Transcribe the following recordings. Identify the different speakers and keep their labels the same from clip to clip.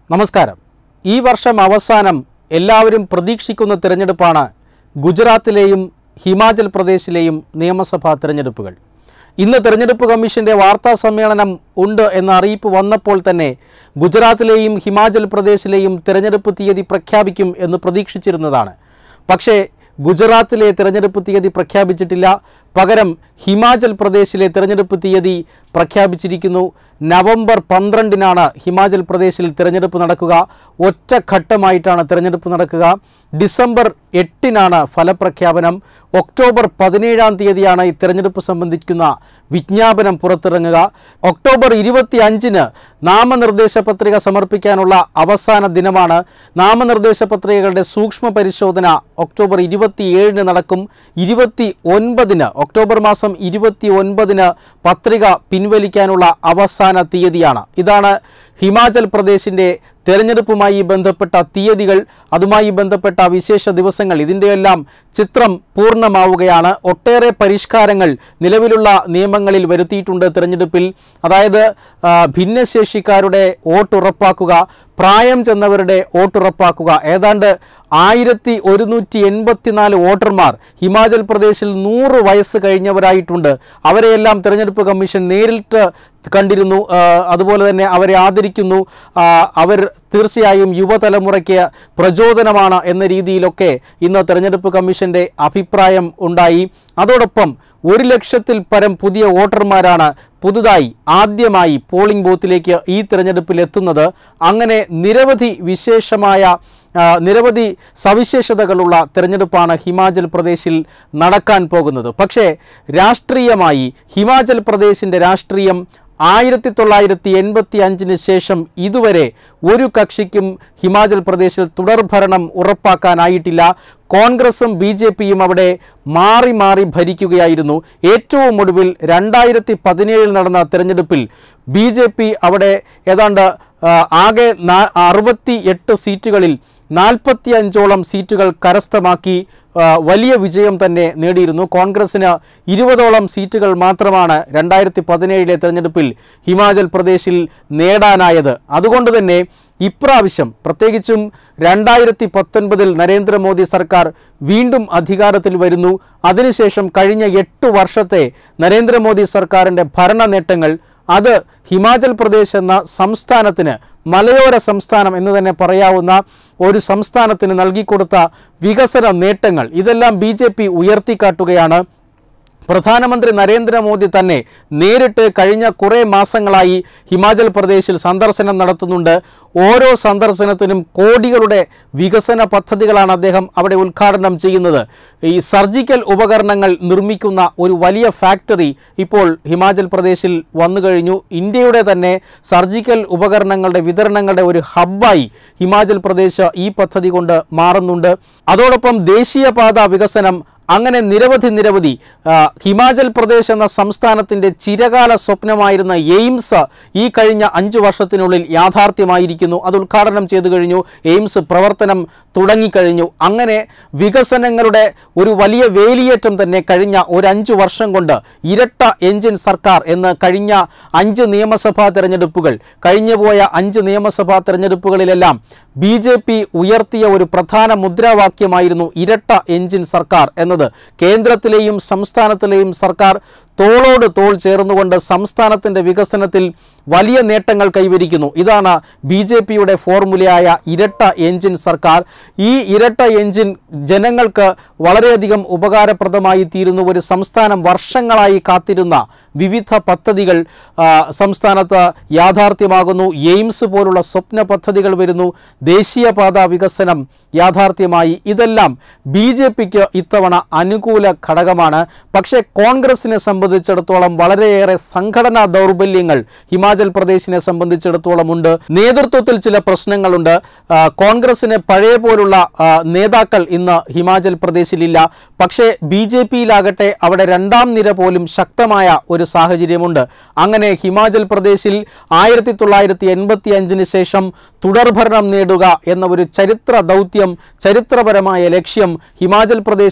Speaker 1: നമസ്കാരം ഈ വർഷം അവസാനം എല്ലാവരും പ്രതീക്ഷിക്കുന്ന തിരഞ്ഞെടുപ്പാണ് ഗുജറാത്തിലെയും ഹിമാചൽ പ്രദേശിലെയും നിയമസഭാ തിരഞ്ഞെടുപ്പുകൾ ഇന്ന് തിരഞ്ഞെടുപ്പ് കമ്മീഷന്റെ വാർത്താ സമ്മേളനം ഉണ്ട് എന്ന അറിയിപ്പ് വന്നപ്പോൾ തന്നെ ഗുജറാത്തിലെയും ഹിമാചൽ പ്രദേശിലെയും തിരഞ്ഞെടുപ്പ് തീയതി പ്രഖ്യാപിക്കും എന്ന് പ്രതീക്ഷിച്ചിരുന്നതാണ് പക്ഷേ ഗുജറാത്തിലെ തിരഞ്ഞെടുപ്പ് തീയതി പ്രഖ്യാപിച്ചിട്ടില്ല പകരം ഹിമാചൽ പ്രദേശിലെ തിരഞ്ഞെടുപ്പ് തീയതി പ്രഖ്യാപിച്ചിരിക്കുന്നു നവംബർ പന്ത്രണ്ടിനാണ് ഹിമാചൽ പ്രദേശിൽ തിരഞ്ഞെടുപ്പ് നടക്കുക ഒറ്റഘട്ടമായിട്ടാണ് തിരഞ്ഞെടുപ്പ് നടക്കുക ഡിസംബർ എട്ടിനാണ് ഫലപ്രഖ്യാപനം ഒക്ടോബർ പതിനേഴാം തീയതിയാണ് ഈ തിരഞ്ഞെടുപ്പ് സംബന്ധിക്കുന്ന വിജ്ഞാപനം പുറത്തിറങ്ങുക ഒക്ടോബർ ഇരുപത്തി അഞ്ചിന് നാമനിർദ്ദേശ പത്രിക സമർപ്പിക്കാനുള്ള അവസാന ദിനമാണ് നാമനിർദ്ദേശ പത്രികകളുടെ സൂക്ഷ്മ പരിശോധന ഒക്ടോബർ ഇരുപത്തിയേഴിന് നടക്കും ഇരുപത്തി ഒൻപതിന് ഒക്ടോബർ മാസം ഇരുപത്തി ഒൻപതിന് പത്രിക പിൻവലിക്കാനുള്ള അവസാന തീയതിയാണ് ഇതാണ് ഹിമാചൽ പ്രദേശിൻ്റെ തെരഞ്ഞെടുപ്പുമായി ബന്ധപ്പെട്ട തീയതികൾ അതുമായി ബന്ധപ്പെട്ട വിശേഷ ദിവസങ്ങൾ ഇതിൻ്റെയെല്ലാം ചിത്രം പൂർണ്ണമാവുകയാണ് ഒട്ടേറെ പരിഷ്കാരങ്ങൾ നിലവിലുള്ള നിയമങ്ങളിൽ വരുത്തിയിട്ടുണ്ട് തിരഞ്ഞെടുപ്പിൽ അതായത് ആ, ഭിന്നശേഷിക്കാരുടെ വോട്ട് ഉറപ്പാക്കുക പ്രായം ചെന്നവരുടെ വോട്ട് ഉറപ്പാക്കുക ഏതാണ്ട് ആയിരത്തി ഒരുന്നൂറ്റി എൺപത്തിനാല് വോട്ടർമാർ ഹിമാചൽ പ്രദേശിൽ നൂറ് വയസ്സ് കഴിഞ്ഞവരായിട്ടുണ്ട് അവരെയെല്ലാം തിരഞ്ഞെടുപ്പ് കമ്മീഷൻ നേരിട്ട് കണ്ടിരുന്നു ആ, അതുപോലെ തന്നെ അവരെ ആദരിക്കുന്നു ആ, അവർ തീർച്ചയായും യുവതലമുറയ്ക്ക് പ്രചോദനമാണ് എന്ന രീതിയിലൊക്കെ ഇന്ന് തെരഞ്ഞെടുപ്പ് കമ്മീഷന്റെ അഭിപ്രായം ഉണ്ടായി അതോടൊപ്പം ഒരു ലക്ഷത്തിൽ പരം പുതിയ വോട്ടർമാരാണ് പുതുതായി ആദ്യമായി പോളിംഗ് ബൂത്തിലേക്ക് ഈ തിരഞ്ഞെടുപ്പിൽ എത്തുന്നത് അങ്ങനെ നിരവധി വിശേഷമായ ആ, നിരവധി സവിശേഷതകളുള്ള തിരഞ്ഞെടുപ്പാണ് ഹിമാചൽ പ്രദേശിൽ നടക്കാൻ പോകുന്നത് പക്ഷേ രാഷ്ട്രീയമായി ഹിമാചൽ പ്രദേശിൻ്റെ രാഷ്ട്രീയം ആയിരത്തി തൊള്ളായിരത്തി എൺപത്തി അഞ്ചിന് ശേഷം ഇതുവരെ ഒരു കക്ഷിക്കും ഹിമാചൽ പ്രദേശിൽ തുടർഭരണം ഉറപ്പാക്കാനായിട്ടില്ല കോൺഗ്രസും ബി ജെ പിയും അവിടെ മാറി മാറി ഭരിക്കുകയായിരുന്നു ഏറ്റവും ഒടുവിൽ രണ്ടായിരത്തി പതിനേഴിൽ നടന്ന തെരഞ്ഞെടുപ്പിൽ ബി ജെ പി അവിടെ ഏതാണ്ട് ആ, ആകെ നാ- അറുപത്തി എട്ട് സീറ്റുകളിൽ നാൽപ്പത്തി അഞ്ചോളം സീറ്റുകൾ കരസ്ഥമാക്കി ആ, വലിയ വിജയം തന്നെ നേടിയിരുന്നു കോൺഗ്രസിന് ഇരുപതോളം സീറ്റുകൾ മാത്രമാണ് രണ്ടായിരത്തി പതിനേഴിലെ തെരഞ്ഞെടുപ്പിൽ ഹിമാചൽ പ്രദേശിൽ നേടാനായത് അതുകൊണ്ട് തന്നെ ഇപ്രാവശ്യം പ്രത്യേകിച്ചും രണ്ടായിരത്തി പത്തൊൻപതിൽ നരേന്ദ്രമോദി സർക്കാർ വീണ്ടും അധികാരത്തിൽ വരുന്നു അതിനുശേഷം കഴിഞ്ഞ എട്ട് വർഷത്തെ നരേന്ദ്രമോദി സർക്കാരിൻ്റെ ഭരണ നേട്ടങ്ങൾ അത് ഹിമാചൽ പ്രദേശ് എന്ന സംസ്ഥാനത്തിന് മലയോര സംസ്ഥാനം എന്ന് തന്നെ പറയാവുന്ന ഒരു സംസ്ഥാനത്തിന് നൽകിക്കൊടുത്ത വികസന നേട്ടങ്ങൾ ഇതെല്ലാം ബി ജെ പി ഉയർത്തിക്കാട്ടുകയാണ് പ്രധാനമന്ത്രി നരേന്ദ്രമോദി തന്നെ നേരിട്ട് കഴിഞ്ഞ കുറേ മാസങ്ങളായി ഹിമാചൽ പ്രദേശിൽ സന്ദർശനം നടത്തുന്നുണ്ട് ഓരോ സന്ദർശനത്തിനും കോടികളുടെ വികസന പദ്ധതികളാണ് അദ്ദേഹം അവിടെ ഉദ്ഘാടനം ചെയ്യുന്നത് ഈ സർജിക്കൽ ഉപകരണങ്ങൾ നിർമ്മിക്കുന്ന ഒരു വലിയ ഫാക്ടറി ഇപ്പോൾ ഹിമാചൽ പ്രദേശിൽ വന്നു കഴിഞ്ഞു ഇന്ത്യയുടെ തന്നെ സർജിക്കൽ ഉപകരണങ്ങളുടെ വിതരണങ്ങളുടെ ഒരു ഹബ്ബായി ഹിമാചൽ പ്രദേശ് ഈ പദ്ധതി കൊണ്ട് മാറുന്നുണ്ട് അതോടൊപ്പം ദേശീയപാത വികസനം അങ്ങനെ നിരവധി നിരവധി ആ, ഹിമാചൽ പ്രദേശ് എന്ന സംസ്ഥാനത്തിൻ്റെ ചിരകാല സ്വപ്നമായിരുന്ന എയിംസ് ഈ കഴിഞ്ഞ അഞ്ചു വർഷത്തിനുള്ളിൽ യാഥാർത്ഥ്യമായിരിക്കുന്നു അത് ഉദ്ഘാടനം ചെയ്തു കഴിഞ്ഞു എയിംസ് പ്രവർത്തനം തുടങ്ങിക്കഴിഞ്ഞു അങ്ങനെ വികസനങ്ങളുടെ ഒരു വലിയ വേലിയേറ്റം തന്നെ കഴിഞ്ഞ ഒരു അഞ്ചു വർഷം കൊണ്ട് ഇരട്ട എഞ്ചിൻ സർക്കാർ എന്ന് കഴിഞ്ഞ അഞ്ച് നിയമസഭാ തെരഞ്ഞെടുപ്പുകൾ കഴിഞ്ഞുപോയ അഞ്ച് നിയമസഭാ തെരഞ്ഞെടുപ്പുകളിലെല്ലാം ബി ജെ പി ഉയർത്തിയ ഒരു പ്രധാന മുദ്രാവാക്യമായിരുന്നു ഇരട്ട എഞ്ചിൻ സർക്കാർ എന്നത് കേന്ദ്രത്തിലെയും സംസ്ഥാനത്തിലെയും സർക്കാർ തോളോട് തോൾ ചേർന്നുകൊണ്ട് സംസ്ഥാനത്തിൻ്റെ വികസനത്തിൽ വലിയ നേട്ടങ്ങൾ കൈവരിക്കുന്നു ഇതാണ് ബി ജെ പിയുടെ ഫോർമുലയായ ഇരട്ട എഞ്ചിൻ സർക്കാർ ഈ ഇരട്ട എഞ്ചിൻ ജനങ്ങൾക്ക് വളരെയധികം ഉപകാരപ്രദമായി തീരുന്ന ഒരു സംസ്ഥാനം വർഷങ്ങളായി കാത്തിരുന്ന വിവിധ പദ്ധതികൾ ആ, സംസ്ഥാനത്ത് യാഥാർത്ഥ്യമാകുന്നു എയിംസ് പോലുള്ള സ്വപ്ന പദ്ധതികൾ വരുന്നു ദേശീയപാത വികസനം യാഥാർത്ഥ്യമായി ഇതെല്ലാം ബി ജെ പിക്ക് ഇത്തവണ അനുകൂല ഘടകമാണ് പക്ഷേ കോൺഗ്രസിനെ സംബന്ധിച്ചിടത്തോളം വളരെയേറെ സംഘടനാ ദൗർബല്യങ്ങൾ ഹിമാചൽ പ്രദേശിനെ സംബന്ധിച്ചിടത്തോളം ഉണ്ട് നേതൃത്വത്തിൽ ചില പ്രശ്നങ്ങളുണ്ട് ആ, കോൺഗ്രസിന് പഴയ പോലുള്ള ആ, നേതാക്കൾ ഇന്ന് ഹിമാചൽ പ്രദേശിലില്ല പക്ഷേ ബി ജെ പിയിലാകട്ടെ അവിടെ രണ്ടാം നിര പോലും ശക്തമായ ഒരു സാഹചര്യമുണ്ട് അങ്ങനെ ഹിമാചൽ പ്രദേശിൽ ആയിരത്തി തൊള്ളായിരത്തി എൺപത്തി അഞ്ചിന് ശേഷം തുടർഭരണം നേടുക എന്ന ഒരു ചരിത്ര ദൗത്യം ചരിത്രപരമായ ലക്ഷ്യം ഹിമാചൽ പ്രദേശിൻ്റെ രാഷ്ട്രീയ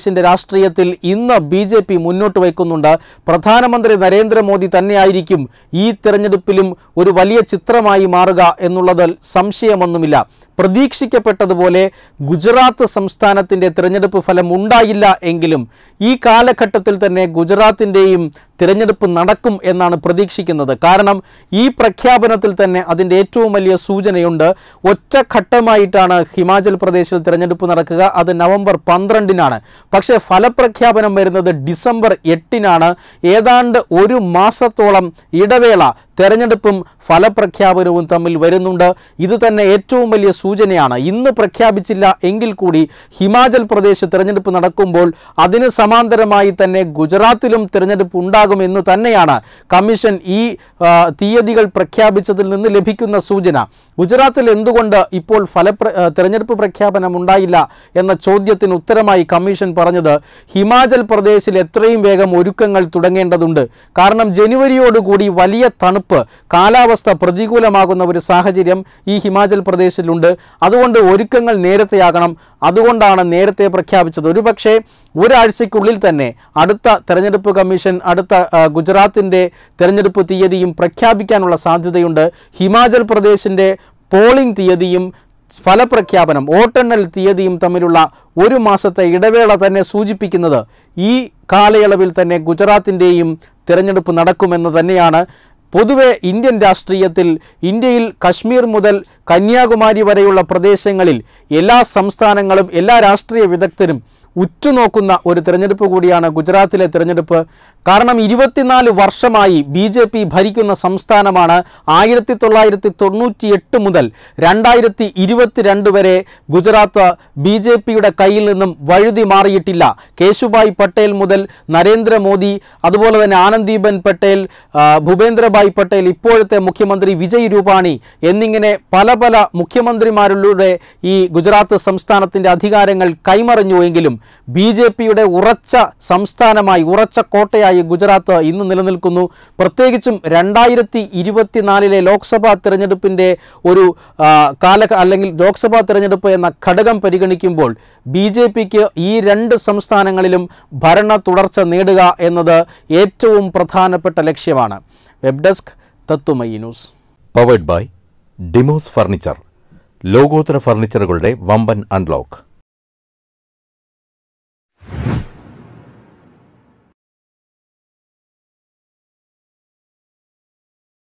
Speaker 1: രാഷ്ട്രീയത്തിൽ ഇന്ന് ബി ജെ പി മുന്നോട്ട് വയ്ക്കുന്നുണ്ട് പ്രധാനമന്ത്രി നരേന്ദ്രമോദി തന്നെയായിരിക്കും ഈ തെരഞ്ഞെടുപ്പിലും ഒരു വലിയ ചിത്രമായി മാറുക എന്നുള്ളതിൽ സംശയമൊന്നുമില്ല പ്രതീക്ഷിക്കപ്പെട്ടതുപോലെ ഗുജറാത്ത് സംസ്ഥാനത്തിൻ്റെ തിരഞ്ഞെടുപ്പ് ഫലം ഉണ്ടായില്ല എങ്കിലും ഈ കാലഘട്ടത്തിൽ തന്നെ ഗുജറാത്തിൻ്റെയും തിരഞ്ഞെടുപ്പ് നടക്കും എന്നാണ് പ്രതീക്ഷിക്കുന്നത് കാരണം ഈ പ്രഖ്യാപനത്തിൽ തന്നെ അതിൻ്റെ ഏറ്റവും വലിയ സൂചനയുണ്ട് ഒറ്റഘട്ടമായിട്ടാണ് ഹിമാചൽ പ്രദേശിൽ തിരഞ്ഞെടുപ്പ് നടക്കുക അത് നവംബർ പന്ത്രണ്ടിനാണ് പക്ഷേ ഫലപ്രഖ്യാപനം വരുന്നത് ഡിസംബർ എട്ടിനാണ് ഏതാണ്ട് ഒരു മാസത്തോളം ഇടവേള തെരഞ്ഞെടുപ്പും ഫലപ്രഖ്യാപനവും തമ്മിൽ വരുന്നുണ്ട് ഇത് തന്നെ ഏറ്റവും വലിയ സൂചനയാണ് ഇന്ന് പ്രഖ്യാപിച്ചില്ല എങ്കിൽ കൂടി ഹിമാചൽ പ്രദേശ് തിരഞ്ഞെടുപ്പ് നടക്കുമ്പോൾ അതിന് സമാന്തരമായി തന്നെ ഗുജറാത്തിലും തിരഞ്ഞെടുപ്പ് ഉണ്ടാകുമെന്ന് തന്നെയാണ് കമ്മീഷൻ ഈ ആ, തീയതികൾ പ്രഖ്യാപിച്ചതിൽ നിന്ന് ലഭിക്കുന്ന സൂചന ഗുജറാത്തിൽ എന്തുകൊണ്ട് ഇപ്പോൾ ഫലപ്ര ആ, തിരഞ്ഞെടുപ്പ് പ്രഖ്യാപനം ഉണ്ടായില്ല എന്ന ചോദ്യത്തിന് ഉത്തരമായി കമ്മീഷൻ പറഞ്ഞത് ഹിമാചൽ പ്രദേശിൽ എത്രയും വേഗം ഒരുക്കങ്ങൾ തുടങ്ങേണ്ടതുണ്ട് കാരണം ജനുവരിയോടുകൂടി വലിയ തണുപ്പ് കാലാവസ്ഥ പ്രതികൂലമാകുന്ന ഒരു സാഹചര്യം ഈ ഹിമാചൽ പ്രദേശിലുണ്ട് അതുകൊണ്ട് ഒരുക്കങ്ങൾ നേരത്തെയാകണം അതുകൊണ്ടാണ് നേരത്തെ പ്രഖ്യാപിച്ചത് ഒരുപക്ഷെ ഒരാഴ്ചയ്ക്കുള്ളിൽ തന്നെ അടുത്ത തെരഞ്ഞെടുപ്പ് കമ്മീഷൻ അടുത്ത ആ, ഗുജറാത്തിൻ്റെ തെരഞ്ഞെടുപ്പ് തീയതിയും പ്രഖ്യാപിക്കാനുള്ള സാധ്യതയുണ്ട് ഹിമാചൽ പ്രദേശിൻ്റെ പോളിംഗ് തീയതിയും ഫലപ്രഖ്യാപനം വോട്ടെണ്ണൽ തീയതിയും തമ്മിലുള്ള ഒരു മാസത്തെ ഇടവേള തന്നെ സൂചിപ്പിക്കുന്നത് ഈ കാലയളവിൽ തന്നെ ഗുജറാത്തിൻ്റെയും തിരഞ്ഞെടുപ്പ് നടക്കുമെന്ന് തന്നെയാണ് പൊതുവെ ഇന്ത്യൻ രാഷ്ട്രീയത്തിൽ ഇന്ത്യയിൽ കശ്മീർ മുതൽ കന്യാകുമാരി വരെയുള്ള പ്രദേശങ്ങളിൽ എല്ലാ സംസ്ഥാനങ്ങളും എല്ലാ രാഷ്ട്രീയ വിദഗ്ധരും ഉറ്റുനോക്കുന്ന ഒരു തിരഞ്ഞെടുപ്പ് കൂടിയാണ് ഗുജറാത്തിലെ തിരഞ്ഞെടുപ്പ് കാരണം ഇരുപത്തിനാല് വർഷമായി ബി ജെ പി ഭരിക്കുന്ന സംസ്ഥാനമാണ് ആയിരത്തി തൊള്ളായിരത്തി തൊണ്ണൂറ്റി എട്ട് മുതൽ രണ്ടായിരത്തി ഇരുപത്തിരണ്ട് വരെ ഗുജറാത്ത് ബി ജെ പിയുടെ കയ്യിൽ നിന്നും വഴുതി മാറിയിട്ടില്ല കേശുഭായ് പട്ടേൽ മുതൽ നരേന്ദ്രമോദി അതുപോലെ തന്നെ ആനന്ദീബെൻ പട്ടേൽ ആ, ഭൂപേന്ദ്രഭായ് പട്ടേൽ ഇപ്പോഴത്തെ മുഖ്യമന്ത്രി വിജയ് രൂപാണി എന്നിങ്ങനെ പല പല മുഖ്യമന്ത്രിമാരിലൂടെ ഈ ഗുജറാത്ത് സംസ്ഥാനത്തിൻ്റെ അധികാരങ്ങൾ കൈമറിഞ്ഞുവെങ്കിലും ബി ജെ പിയുടെ ഉറച്ച സംസ്ഥാനമായി ഉറച്ച കോട്ടയായി ഗുജറാത്ത് ഇന്ന് നിലനിൽക്കുന്നു പ്രത്യേകിച്ചും രണ്ടായിരത്തി ഇരുപത്തിനാലിലെ ലോക്സഭാ തിരഞ്ഞെടുപ്പിൻ്റെ ഒരു ആ, കാല അല്ലെങ്കിൽ ലോക്സഭാ തിരഞ്ഞെടുപ്പ് എന്ന ഘടകം പരിഗണിക്കുമ്പോൾ ബി ജെ പിക്ക് ഈ രണ്ട് സംസ്ഥാനങ്ങളിലും ഭരണ തുടർച്ച നേടുക എന്നത് ഏറ്റവും പ്രധാനപ്പെട്ട ലക്ഷ്യമാണ് വെബ് ഡെസ്ക് തത്തുമയി news
Speaker 2: powered by Demos furniture ലോകോത്തര ഫർണിച്ചറുകളുടെ വമ്പൻ അൺലോക്ക്